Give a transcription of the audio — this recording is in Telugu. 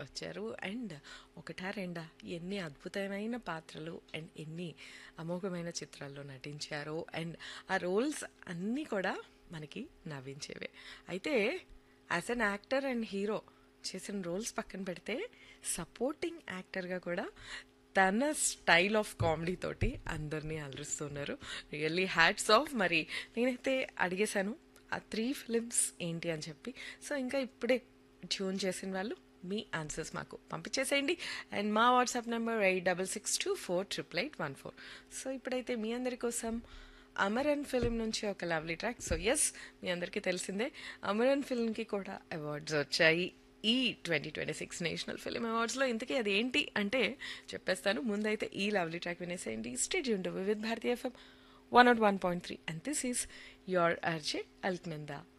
వచ్చారు అండ్ ఒకటా రెండా ఎన్ని అద్భుతమైన పాత్రలు అండ్ ఎన్ని అమోఘమైన చిత్రాల్లో నటించారో అండ్ ఆ రోల్స్ అన్నీ కూడా మనకి నవ్వించేవే అయితే as an actor and hero చేసిన రోల్స్ పక్కన పెడితే సపోర్టింగ్ యాక్టర్గా కూడా తన స్టైల్ ఆఫ్ కామెడీ తోటి అందరినీ అలరిస్తున్నారు రియల్లీ హ్యాట్స్ ఆఫ్ మరి నేనైతే అడిగేశాను ఆ త్రీ ఫిలిమ్స్ ఏంటి అని చెప్పి సో ఇంకా ఇప్పుడే ట్యూన్ చేసిన వాళ్ళు మీ ఆన్సర్స్ మాకు పంపించేసేయండి అండ్ మా WhatsApp number eight double six two four triple eight one four so ఇప్పుడైతే మీ అందరి కోసం అమరన్ ఫిలిం నుంచి ఒక లవ్లీ ట్రాక్ సో ఎస్ మీ అందరికీ తెలిసిందే అమరన్ ఫిల్మ్కి కూడా అవార్డ్స్ వచ్చాయి ఈ twenty twenty six national film అవార్డ్స్లో ఇంతకీ అది ఏంటి అంటే చెప్పేస్తాను ముందైతే ఈ లవ్లీ ట్రాక్ వినేసేయండి stay tuned with Bharatiya FM one nought one point three and this is your RJ Alaknanda